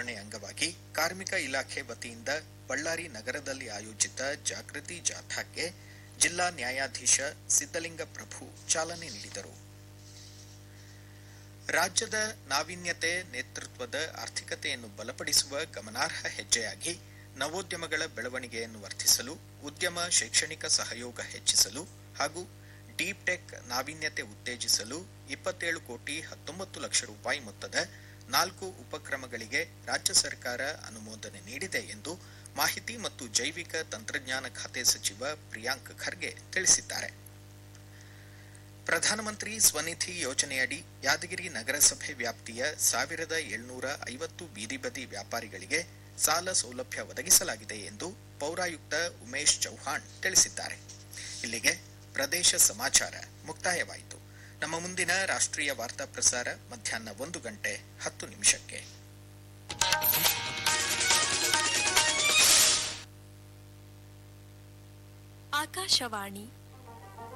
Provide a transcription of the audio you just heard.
ದಿನಾಚರಣೆ ಅಂಗವಾಗಿ ಕಾರ್ಮಿಕ ಇಲಾಖೆ ವತಿಯಿಂದ ಬಳ್ಳಾರಿ ನಗರದಲ್ಲಿ ಆಯೋಜಿತ ಜಾಗೃತಿ ಜಾಥಾಕ್ಕೆ ಜಿಲ್ಲಾ ನ್ಯಾಯಾಧೀಶ ಸಿದ್ದಲಿಂಗ ಪ್ರಭು ಚಾಲನೆ ನೀಡಿದರು ರಾಜ್ಯದ ನಾವೀನ್ಯತೆ ನೇತೃತ್ವದ ಆರ್ಥಿಕತೆಯನ್ನು ಬಲಪಡಿಸುವ ಗಮನಾರ್ಹ ಹೆಜ್ಜೆಯಾಗಿ ನವೋದ್ಯಮಗಳ ಬೆಳವಣಿಗೆಯನ್ನು ವರ್ಧಿಸಲು ಉದ್ಯಮ ಶೈಕ್ಷಣಿಕ ಸಹಯೋಗ ಹೆಚ್ಚಿಸಲು ಹಾಗೂ ಡೀಪ್ ಟೆಕ್ ನಾವೀನ್ಯತೆ ಉತ್ತೇಜಿಸಲು ಇಪ್ಪತ್ತೇಳು ಕೋಟಿ ಹತ್ತೊಂಬತ್ತು ಲಕ್ಷ ರೂಪಾಯಿ ಮೊತ್ತದ ನಾಲ್ಕು ಉಪಕ್ರಮಗಳಿಗೆ ರಾಜ್ಯ ಸರ್ಕಾರ ಅನುಮೋದನೆ ನೀಡಿದೆ ಎಂದು ಮಾಹಿತಿ ಮತ್ತು ಜೈವಿಕ ತಂತ್ರಜ್ಞಾನ ಖಾತೆ ಸಚಿವ ಪ್ರಿಯಾಂಕ್ ಖರ್ಗೆ ತಿಳಿಸಿದ್ದಾರೆ ಪ್ರಧಾನಮಂತ್ರಿ ಸ್ವನಿಧಿ ಯೋಜನೆಯಡಿ ಯಾದಗಿರಿ ನಗರಸಭೆ ವ್ಯಾಪ್ತಿಯ ಸಾವಿರದ ಏಳ್ನೂರ ಐವತ್ತು ಬೀದಿ ಬದಿ ವ್ಯಾಪಾರಿಗಳಿಗೆ ಸಾಲ ಸೌಲಭ್ಯ ಒದಗಿಸಲಾಗಿದೆ ಎಂದು ಪೌರಾಯುಕ್ತ ಉಮೇಶ್ ಚೌಹಾಣ್ ತಿಳಿಸಿದ್ದಾರೆ ಇಲ್ಲಿಗೆ ಪ್ರದೇಶ ಸಮಾಚಾರ ಮುಕ್ತಾಯವಾಯಿತು ನಮ್ಮ ಮುಂದಿನ ರಾಷ್ಟ್ರೀಯ ವಾರ್ತಾ ಪ್ರಸಾರ ಮಧ್ಯಾಹ್ನ ಒಂದು ಗಂಟೆ ಹತ್ತು ನಿಮಿಷಕ್ಕೆ ಆಕಾಶವಾಣಿ